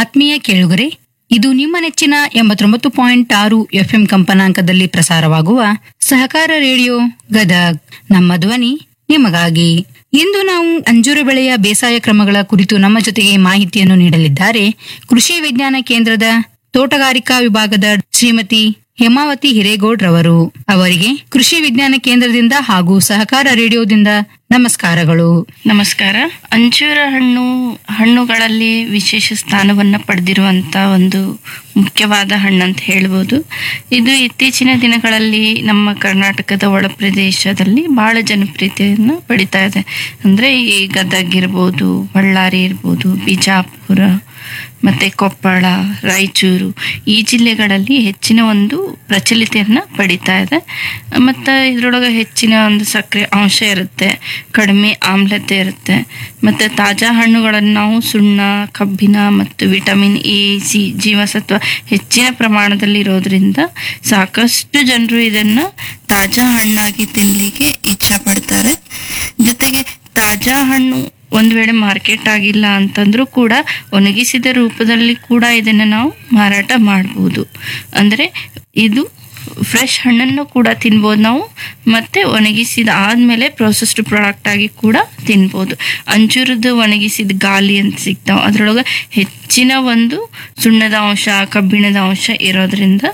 ಆತ್ಮೀಯ ಕೇಳುಗರೆ ಇದು ನಿಮ್ಮ ನೆಚ್ಚಿನ ಎಂಬತ್ತೊಂಬತ್ತು ಪಾಯಿಂಟ್ ಆರು ಎಫ್ಎಂ ಕಂಪನಾಂಕದಲ್ಲಿ ಪ್ರಸಾರವಾಗುವ ಸಹಕಾರ ರೇಡಿಯೋ ಗದಗ್ ನಮ್ಮ ಧ್ವನಿ ನಿಮಗಾಗಿ ಇಂದು ನಾವು ಅಂಜೂರ ಬೆಳೆಯ ಬೇಸಾಯ ಕ್ರಮಗಳ ಕುರಿತು ನಮ್ಮ ಜೊತೆಗೆ ಮಾಹಿತಿಯನ್ನು ನೀಡಲಿದ್ದಾರೆ ಕೃಷಿ ವಿಜ್ಞಾನ ಕೇಂದ್ರದ ತೋಟಗಾರಿಕಾ ವಿಭಾಗದ ಶ್ರೀಮತಿ ಹೇಮಾವತಿ ಹಿರೇಗೌಡ್ ರವರು ಅವರಿಗೆ ಕೃಷಿ ವಿಜ್ಞಾನ ಕೇಂದ್ರದಿಂದ ಹಾಗೂ ಸಹಕಾರ ರೇಡಿಯೋದಿಂದ ನಮಸ್ಕಾರಗಳು ನಮಸ್ಕಾರ ಅಂಜೂರ ಹಣ್ಣು ಹಣ್ಣುಗಳಲ್ಲಿ ವಿಶೇಷ ಸ್ಥಾನವನ್ನು ಪಡೆದಿರುವಂತ ಒಂದು ಮುಖ್ಯವಾದ ಹಣ್ಣು ಅಂತ ಹೇಳ್ಬೋದು ಇದು ಇತ್ತೀಚಿನ ದಿನಗಳಲ್ಲಿ ನಮ್ಮ ಕರ್ನಾಟಕದ ಒಳ ಪ್ರದೇಶದಲ್ಲಿ ಬಹಳ ಜನಪ್ರಿಯತೆಯನ್ನು ಪಡಿತಾ ಇದೆ ಅಂದ್ರೆ ಈ ಗದಗ್ ಇರ್ಬೋದು ಬಳ್ಳಾರಿ ಇರ್ಬೋದು ಬಿಜಾಪುರ ಮತ್ತೆ ಕೊಪ್ಪಳ ರಾಯಚೂರು ಈ ಜಿಲ್ಲೆಗಳಲ್ಲಿ ಹೆಚ್ಚಿನ ಒಂದು ಪ್ರಚಲಿತೆಯನ್ನ ಪಡಿತಾ ಇದೆ ಮತ್ತು ಇದರೊಳಗೆ ಹೆಚ್ಚಿನ ಒಂದು ಸಕ್ಕರೆ ಅಂಶ ಇರುತ್ತೆ ಕಡಿಮೆ ಆಮ್ಲತೆ ಇರುತ್ತೆ ಮತ್ತು ತಾಜಾ ಹಣ್ಣುಗಳನ್ನು ನಾವು ಸುಣ್ಣ ಕಬ್ಬಿಣ ಮತ್ತು ವಿಟಮಿನ್ ಎ ಸಿ ಜೀವಸತ್ವ ಹೆಚ್ಚಿನ ಪ್ರಮಾಣದಲ್ಲಿ ಇರೋದ್ರಿಂದ ಸಾಕಷ್ಟು ಜನರು ಇದನ್ನ ತಾಜಾ ಹಣ್ಣಾಗಿ ತಿನ್ನಲಿಕ್ಕೆ ಇಚ್ಛೆ ಪಡ್ತಾರೆ ಜೊತೆಗೆ ತಾಜಾ ಹಣ್ಣು ಒಂದು ವೇಳೆ ಮಾರ್ಕೆಟ್ ಆಗಿಲ್ಲ ಅಂತಂದ್ರೂ ಕೂಡ ಒಣಗಿಸಿದ ರೂಪದಲ್ಲಿ ಕೂಡ ಇದನ್ನು ನಾವು ಮಾರಾಟ ಮಾಡ್ಬೋದು ಅಂದರೆ ಇದು ಫ್ರೆಶ್ ಹಣ್ಣನ್ನು ಕೂಡ ತಿನ್ಬೋದು ನಾವು ಮತ್ತೆ ಒಣಗಿಸಿದ ಆದ್ಮೇಲೆ ಪ್ರೊಸೆಸ್ಡ್ ಪ್ರಾಡಕ್ಟ್ ಆಗಿ ಕೂಡ ತಿನ್ಬೋದು ಅಂಜೂರದ ಒಣಗಿಸಿದ ಗಾಲಿ ಅಂತ ಸಿಗ್ತಾವ ಅದ್ರೊಳಗೆ ಹೆಚ್ಚಿನ ಒಂದು ಸುಣ್ಣದ ಅಂಶ ಕಬ್ಬಿಣದ ಅಂಶ ಇರೋದ್ರಿಂದ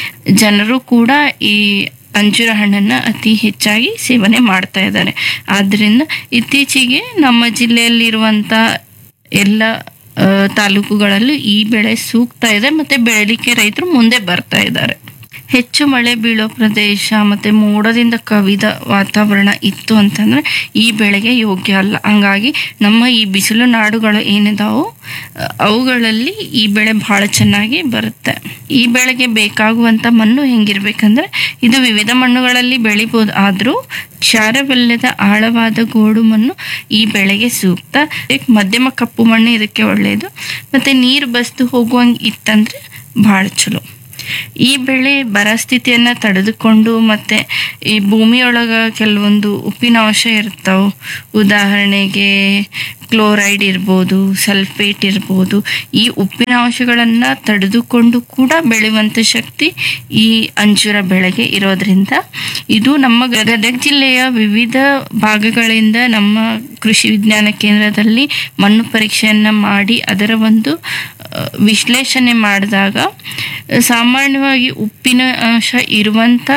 ಜನರು ಕೂಡ ಈ ಅಂಜೂರ ಹಣ್ಣನ್ನು ಅತಿ ಹೆಚ್ಚಾಗಿ ಸೇವನೆ ಮಾಡ್ತಾ ಇದ್ದಾರೆ ಆದ್ದರಿಂದ ಇತ್ತೀಚೆಗೆ ನಮ್ಮ ಜಿಲ್ಲೆಯಲ್ಲಿರುವಂಥ ಎಲ್ಲ ಆ, ತಾಲೂಕುಗಳಲ್ಲೂ ಈ ಬೆಳೆ ಸೂಕ್ತ ಇದೆ ಮತ್ತೆ ಬೆಳಲಿಕ್ಕೆ ರೈತರು ಮುಂದೆ ಬರ್ತಾ ಇದ್ದಾರೆ ಹೆಚ್ಚು ಮಳೆ ಬೀಳೋ ಪ್ರದೇಶ ಮತ್ತೆ ಮೋಡದಿಂದ ಕವಿದ ವಾತಾವರಣ ಇತ್ತು ಅಂತಂದ್ರೆ ಈ ಬೆಳೆಗೆ ಯೋಗ್ಯ ಅಲ್ಲ ಹಂಗಾಗಿ ನಮ್ಮ ಈ ಬಿಸಿಲು ನಾಡುಗಳು ಏನಿದಾವೋ ಆ, ಅವುಗಳಲ್ಲಿ ಈ ಬೆಳೆ ಬಹಳ ಚೆನ್ನಾಗಿ ಬರುತ್ತೆ ಈ ಬೆಳೆಗೆ ಬೇಕಾಗುವಂತ ಮಣ್ಣು ಹೆಂಗಿರ್ಬೇಕಂದ್ರೆ ಇದು ವಿವಿಧ ಮಣ್ಣುಗಳಲ್ಲಿ ಬೆಳಿಬೋದು ಆದ್ರೂ ಕ್ಷಾರವಿಲ್ಲದ ಆಳವಾದ ಗೋಡು ಮಣ್ಣು ಈ ಬೆಳೆಗೆ ಸೂಕ್ತ ಮಧ್ಯಮ ಕಪ್ಪು ಮಣ್ಣು ಇದಕ್ಕೆ ಒಳ್ಳೆಯದು ಮತ್ತೆ ನೀರು ಬಸ್ದು ಹೋಗುವಂಗೆ ಇತ್ತಂದ್ರೆ ಬಹಳ ಚಲೋ ಈ ಬೆಳೆ ಬರ ಸ್ಥಿತಿಯನ್ನ ತಡೆದುಕೊಂಡು ಮತ್ತೆ ಈ ಭೂಮಿಯೊಳಗ ಕೆಲವೊಂದು ಉಪ್ಪಿನ ಅಂಶ ಇರ್ತಾವ ಉದಾಹರಣೆಗೆ ಕ್ಲೋರೈಡ್ ಇರ್ಬೋದು ಸಲ್ಫೇಟ್ ಇರ್ಬೋದು ಈ ಉಪ್ಪಿನ ಅಂಶಗಳನ್ನ ತಡೆದುಕೊಂಡು ಕೂಡ ಬೆಳೆಯುವಂತ ಶಕ್ತಿ ಈ ಅಂಜೂರ ಬೆಳೆಗೆ ಇರೋದ್ರಿಂದ ಇದು ನಮ್ಮ ಗದಗ ಜಿಲ್ಲೆಯ ವಿವಿಧ ಭಾಗಗಳಿಂದ ನಮ್ಮ ಕೃಷಿ ವಿಜ್ಞಾನ ಕೇಂದ್ರದಲ್ಲಿ ಮಣ್ಣು ಪರೀಕ್ಷೆಯನ್ನ ಮಾಡಿ ಅದರ ಒಂದು ಆ, ವಿಶ್ಲೇಷಣೆ ಮಾಡಿದಾಗ ಸಾಮಾನ್ಯವಾಗಿ ಉಪ್ಪಿನ ಅಂಶ ಇರುವಂತ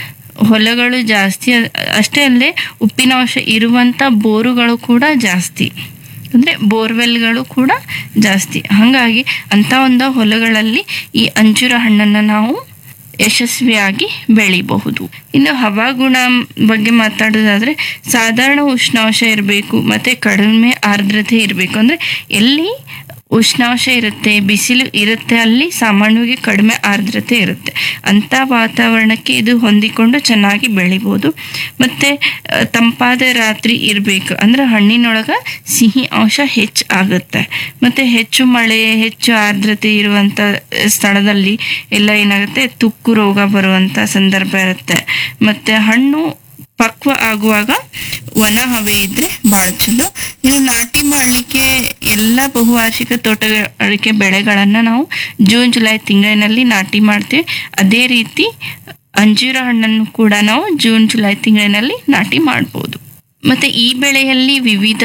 ಹೊಲಗಳು ಜಾಸ್ತಿ ಅ- ಅಷ್ಟೇ ಅಲ್ಲದೆ ಉಪ್ಪಿನ ಅಂಶ ಇರುವಂತ ಬೋರುಗಳು ಕೂಡ ಜಾಸ್ತಿ ಅಂದ್ರೆ ಬೋರ್ವೆಲ್ಗಳು ಕೂಡ ಜಾಸ್ತಿ ಹಾಗಾಗಿ ಅಂತ ಒಂದು ಹೊಲಗಳಲ್ಲಿ ಈ ಅಂಜೂರ ಹಣ್ಣನ್ನು ನಾವು ಯಶಸ್ವಿಯಾಗಿ ಬೆಳಿಬಹುದು ಇನ್ನು ಹವಾಗುಣ ಬಗ್ಗೆ ಮಾತಾಡೋದಾದ್ರೆ ಸಾಧಾರಣ ಉಷ್ಣಾಂಶ ಇರಬೇಕು ಮತ್ತೆ ಕಡಿಮೆ ಆರ್ದ್ರತೆ ಇರಬೇಕು ಅಂದ್ರೆ ಎಲ್ಲಿ ಉಷ್ಣಾಂಶ ಇರುತ್ತೆ ಬಿಸಿಲು ಇರುತ್ತೆ ಅಲ್ಲಿ ಸಾಮಾನ್ಯವಾಗಿ ಕಡಿಮೆ ಆರ್ದ್ರತೆ ಇರುತ್ತೆ ಅಂತ ವಾತಾವರಣಕ್ಕೆ ಇದು ಹೊಂದಿಕೊಂಡು ಚೆನ್ನಾಗಿ ಬೆಳಿಬೋದು ಮತ್ತೆ ಆ, ತಂಪಾದ ರಾತ್ರಿ ಇರಬೇಕು ಅಂದ್ರೆ ಹಣ್ಣಿನೊಳಗ ಸಿಹಿ ಅಂಶ ಹೆಚ್ಚು ಆಗುತ್ತೆ ಮತ್ತೆ ಹೆಚ್ಚು ಮಳೆ ಹೆಚ್ಚು ಆರ್ದ್ರತೆ ಇರುವಂತ ಸ್ಥಳದಲ್ಲಿ ಎಲ್ಲ ಏನಾಗುತ್ತೆ ತುಕ್ಕು ರೋಗ ಬರುವಂತ ಸಂದರ್ಭ ಇರುತ್ತೆ ಮತ್ತೆ ಹಣ್ಣು ಪಕ್ವ ಆಗುವಾಗ ಒಣ ಹವೆ ಇದ್ರೆ ಬಹಳ ಚಲೋ ಇನ್ನು ನಾಟಿ ಮಾಡಲಿಕ್ಕೆ ಎಲ್ಲ ಬಹುವಾರ್ಷಿಕ ತೋಟಗಾರಿಕೆ ಬೆಳೆಗಳನ್ನ ನಾವು ಜೂನ್ ಜುಲೈ ತಿಂಗಳಿನಲ್ಲಿ ನಾಟಿ ಮಾಡ್ತೀವಿ ಅದೇ ರೀತಿ ಅಂಜೂರ ಹಣ್ಣನ್ನು ಕೂಡ ನಾವು ಜೂನ್ ಜುಲೈ ತಿಂಗಳಿನಲ್ಲಿ ನಾಟಿ ಮಾಡ್ಬೋದು ಮತ್ತೆ ಈ ಬೆಳೆಯಲ್ಲಿ ವಿವಿಧ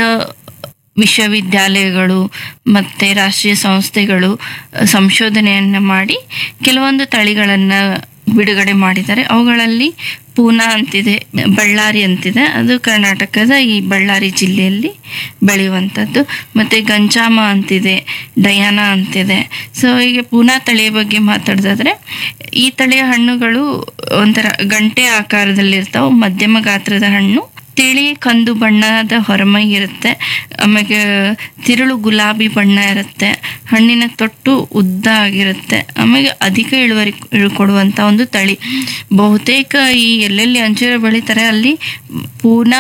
ವಿಶ್ವವಿದ್ಯಾಲಯಗಳು ಮತ್ತು ರಾಷ್ಟ್ರೀಯ ಸಂಸ್ಥೆಗಳು ಅ, ಸಂಶೋಧನೆಯನ್ನು ಮಾಡಿ ಕೆಲವೊಂದು ತಳಿಗಳನ್ನು ಬಿಡುಗಡೆ ಮಾಡಿದ್ದಾರೆ ಅವುಗಳಲ್ಲಿ ಪೂನಾ ಅಂತಿದೆ ಬಳ್ಳಾರಿ ಅಂತಿದೆ ಅದು ಕರ್ನಾಟಕದ ಈ ಬಳ್ಳಾರಿ ಜಿಲ್ಲೆಯಲ್ಲಿ ಬೆಳೆಯುವಂಥದ್ದು ಮತ್ತು ಗಂಜಾಮ ಅಂತಿದೆ ಡಯಾನ ಅಂತಿದೆ ಸೊ ಈಗ ಪೂನಾ ತಳಿಯ ಬಗ್ಗೆ ಮಾತಾಡೋದಾದ್ರೆ ಈ ತಳಿಯ ಹಣ್ಣುಗಳು ಒಂಥರ ಗಂಟೆ ಆಕಾರದಲ್ಲಿರ್ತಾವೆ ಮಧ್ಯಮ ಗಾತ್ರದ ಹಣ್ಣು ತಿಳಿ ಕಂದು ಬಣ್ಣದ ಹೊರಮೈ ಇರುತ್ತೆ ಆಮೇಲೆ ತಿರುಳು ಗುಲಾಬಿ ಬಣ್ಣ ಇರುತ್ತೆ ಹಣ್ಣಿನ ತೊಟ್ಟು ಉದ್ದ ಆಗಿರುತ್ತೆ ಆಮೇಲೆ ಅಧಿಕ ಇಳುವರಿ ಕೊಡುವಂತ ಒಂದು ತಳಿ ಬಹುತೇಕ ಈ ಎಲ್ಲೆಲ್ಲಿ ಅಂಜೂರ ಬೆಳೀತಾರೆ ಅಲ್ಲಿ ಪೂನಾ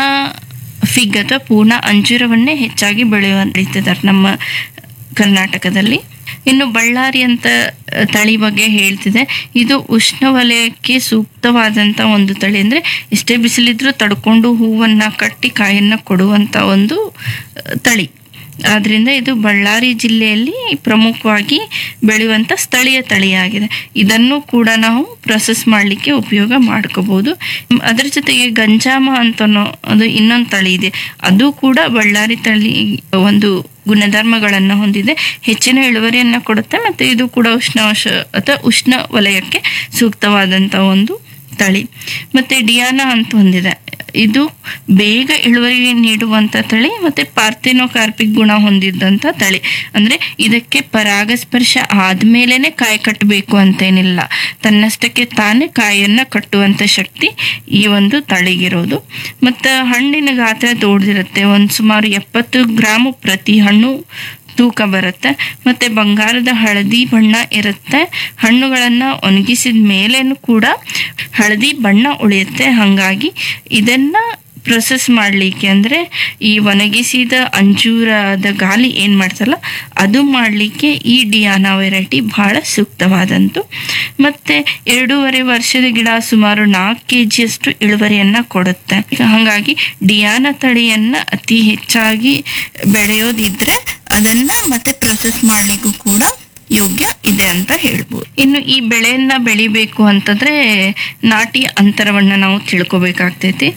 ಫಿಗ್ ಅಥವಾ ಪೂನಾ ಅಂಜೂರವನ್ನೇ ಹೆಚ್ಚಾಗಿ ಬೆಳೆಯುವ ಬೆಳೀತಿದ್ದಾರೆ ನಮ್ಮ ಕರ್ನಾಟಕದಲ್ಲಿ ಇನ್ನು ಬಳ್ಳಾರಿ ಅಂತ ಅಹ್, ತಳಿ ಬಗ್ಗೆ ಹೇಳ್ತಿದೆ ಇದು ಉಷ್ಣವಲಯಕ್ಕೆ ಸೂಕ್ತವಾದಂತ ಒಂದು ತಳಿ ಅಂದ್ರೆ ಎಷ್ಟೇ ಬಿಸಿಲಿದ್ರೂ ತಡ್ಕೊಂಡು ಹೂವನ್ನ ಕಟ್ಟಿ ಕಾಯನ್ನ ಕೊಡುವಂತ ಒಂದು ಅಹ್, ತಳಿ ಆದ್ರಿಂದ ಇದು ಬಳ್ಳಾರಿ ಜಿಲ್ಲೆಯಲ್ಲಿ ಪ್ರಮುಖವಾಗಿ ಬೆಳೆಯುವಂಥ ಸ್ಥಳೀಯ ತಳಿಯಾಗಿದೆ ಇದನ್ನು ಕೂಡ ನಾವು ಪ್ರೊಸೆಸ್ ಮಾಡಲಿಕ್ಕೆ ಉಪಯೋಗ ಮಾಡ್ಕೋಬಹುದು ಅದರ ಜೊತೆಗೆ ಗಂಜಾಮ ಅಂತ ಅದು ಇನ್ನೊಂದು ತಳಿ ಇದೆ ಅದು ಕೂಡ ಬಳ್ಳಾರಿ ತಳಿ ಒಂದು ಗುಣಧರ್ಮಗಳನ್ನು ಹೊಂದಿದೆ ಹೆಚ್ಚಿನ ಇಳುವರಿಯನ್ನು ಕೊಡುತ್ತೆ ಮತ್ತು ಇದು ಕೂಡ ಉಷ್ಣಾಂಶ ಅಥವಾ ಉಷ್ಣ ವಲಯಕ್ಕೆ ಸೂಕ್ತವಾದಂಥ ಒಂದು ತಳಿ ಮತ್ತು ಡಿಯಾನ ಅಂತ ಹೊಂದಿದೆ ಇದು ಬೇಗ ಇಳುವರಿ ನೀಡುವಂಥ ತಳಿ ಮತ್ತು ಪಾರ್ಥೆನೋಕಾರ್ಪಿಕ್ ಗುಣ ಹೊಂದಿದ್ದಂಥ ತಳಿ ಅಂದರೆ ಇದಕ್ಕೆ ಪರಾಗಸ್ಪರ್ಶ ಆದಮೇಲೆ ಕಾಯಿ ಕಟ್ಟಬೇಕು ಅಂತೇನಿಲ್ಲ ತನ್ನಷ್ಟಕ್ಕೆ ತಾನೇ ಕಾಯಿಯನ್ನು ಕಟ್ಟುವಂಥ ಶಕ್ತಿ ಈ ಒಂದು ತಳಿಗಿರೋದು ಮತ್ತು ಹಣ್ಣಿನ ಗಾತ್ರ ದೊಡ್ಡದಿರುತ್ತೆ ಒಂದು ಸುಮಾರು ಎಪ್ಪತ್ತು ಗ್ರಾಮು ಪ್ರತಿ ಹಣ್ಣು ತೂಕ ಬರುತ್ತೆ ಮತ್ತು ಬಂಗಾರದ ಹಳದಿ ಬಣ್ಣ ಇರುತ್ತೆ ಹಣ್ಣುಗಳನ್ನು ಒಣಗಿಸಿದ ಮೇಲೇನು ಕೂಡ ಹಳದಿ ಬಣ್ಣ ಉಳಿಯುತ್ತೆ ಹಾಗಾಗಿ ಇದನ್ನು ಪ್ರೊಸೆಸ್ ಮಾಡಲಿಕ್ಕೆ ಅಂದರೆ ಈ ಒಣಗಿಸಿದ ಅಂಜೂರದ ಗಾಲಿ ಏನು ಮಾಡ್ತಲ್ಲ ಅದು ಮಾಡಲಿಕ್ಕೆ ಈ ಡಿಯಾನ ವೆರೈಟಿ ಬಹಳ ಸೂಕ್ತವಾದಂತು ಮತ್ತು ಎರಡೂವರೆ ವರ್ಷದ ಗಿಡ ಸುಮಾರು ನಾಲ್ಕು ಕೆ ಜಿಯಷ್ಟು ಇಳುವರಿಯನ್ನು ಕೊಡುತ್ತೆ ಹಾಗಾಗಿ ಡಿಯಾನ ತಳಿಯನ್ನು ಅತಿ ಹೆಚ್ಚಾಗಿ ಬೆಳೆಯೋದಿದ್ರೆ ಅದನ್ನು ಮತ್ತೆ ಪ್ರೊಸೆಸ್ ಮಾಡಲಿಕ್ಕೂ ಕೂಡ ಯೋಗ್ಯ ಇದೆ ಅಂತ ಹೇಳ್ಬೋದು ಇನ್ನು ಈ ಬೆಳೆಯನ್ನ ಬೆಳಿಬೇಕು ಅಂತಂದ್ರೆ ನಾಟಿ ಅಂತರವನ್ನ ನಾವು ತಿಳ್ಕೊಬೇಕಾಗ್ತೈತಿ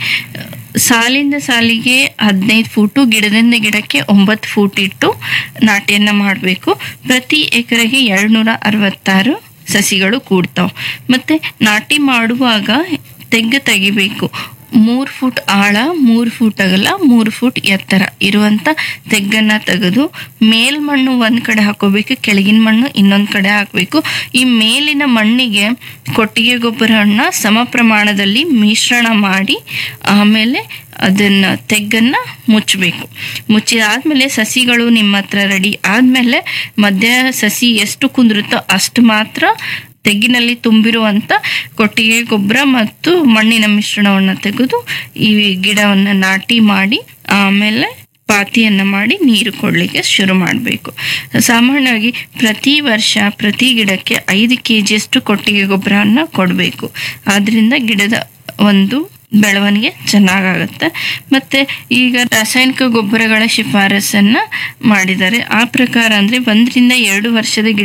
ಸಾಲಿಂದ ಸಾಲಿಗೆ ಹದಿನೈದು ಫೂಟು ಗಿಡದಿಂದ ಗಿಡಕ್ಕೆ ಒಂಬತ್ತು ಫೂಟ್ ಇಟ್ಟು ನಾಟಿಯನ್ನ ಮಾಡಬೇಕು ಪ್ರತಿ ಎಕರೆಗೆ ಎರಡ್ನೂರ ಅರವತ್ತಾರು ಸಸಿಗಳು ಕೂಡ್ತಾವ್ ಮತ್ತೆ ನಾಟಿ ಮಾಡುವಾಗ ತೆಗ್ಗು ತೆಗಿಬೇಕು ಮೂರು ಫುಟ್ ಆಳ ಮೂರು ಫುಟ್ ಅಗಲ ಮೂರು ಫುಟ್ ಎತ್ತರ ಇರುವಂತ ತೆಗ್ಗನ್ನ ತೆಗೆದು ಮೇಲ್ಮಣ್ಣು ಒಂದ್ ಕಡೆ ಹಾಕೋಬೇಕು ಕೆಳಗಿನ ಮಣ್ಣು ಇನ್ನೊಂದ್ ಕಡೆ ಹಾಕಬೇಕು ಈ ಮೇಲಿನ ಮಣ್ಣಿಗೆ ಕೊಟ್ಟಿಗೆ ಗೊಬ್ಬರವನ್ನ ಸಮ ಪ್ರಮಾಣದಲ್ಲಿ ಮಿಶ್ರಣ ಮಾಡಿ ಆಮೇಲೆ ಅದನ್ನ ತೆಗ್ಗನ್ನ ಮುಚ್ಚಬೇಕು ಮುಚ್ಚಿದಾದ್ಮೇಲೆ ಸಸಿಗಳು ನಿಮ್ಮ ಹತ್ರ ರೆಡಿ ಆದ್ಮೇಲೆ ಮಧ್ಯ ಸಸಿ ಎಷ್ಟು ಕುಂದಿರುತ್ತೋ ಅಷ್ಟು ಮಾತ್ರ ತೆಗ್ಗಿನಲ್ಲಿ ತುಂಬಿರುವಂತ ಕೊಟ್ಟಿಗೆ ಗೊಬ್ಬರ ಮತ್ತು ಮಣ್ಣಿನ ಮಿಶ್ರಣವನ್ನು ತೆಗೆದು ಈ ಗಿಡವನ್ನು ನಾಟಿ ಮಾಡಿ ಆಮೇಲೆ ಪಾತಿಯನ್ನು ಮಾಡಿ ನೀರು ಕೊಡಲಿಕ್ಕೆ ಶುರು ಮಾಡಬೇಕು ಸಾಮಾನ್ಯವಾಗಿ ಪ್ರತಿ ವರ್ಷ ಪ್ರತಿ ಗಿಡಕ್ಕೆ ಐದು ಕೆ ಜಿಯಷ್ಟು ಕೊಟ್ಟಿಗೆ ಗೊಬ್ಬರವನ್ನು ಕೊಡಬೇಕು ಆದ್ರಿಂದ ಗಿಡದ ಒಂದು ಬೆಳವಣಿಗೆ ಚೆನ್ನಾಗಾಗುತ್ತೆ ಮತ್ತೆ ಈಗ ರಾಸಾಯನಿಕ ಗೊಬ್ಬರಗಳ ಶಿಫಾರಸನ್ನ ಮಾಡಿದ್ದಾರೆ ಆ ಪ್ರಕಾರ ಅಂದ್ರೆ ಒಂದರಿಂದ ಎರಡು ವರ್ಷದ ಗಿಡ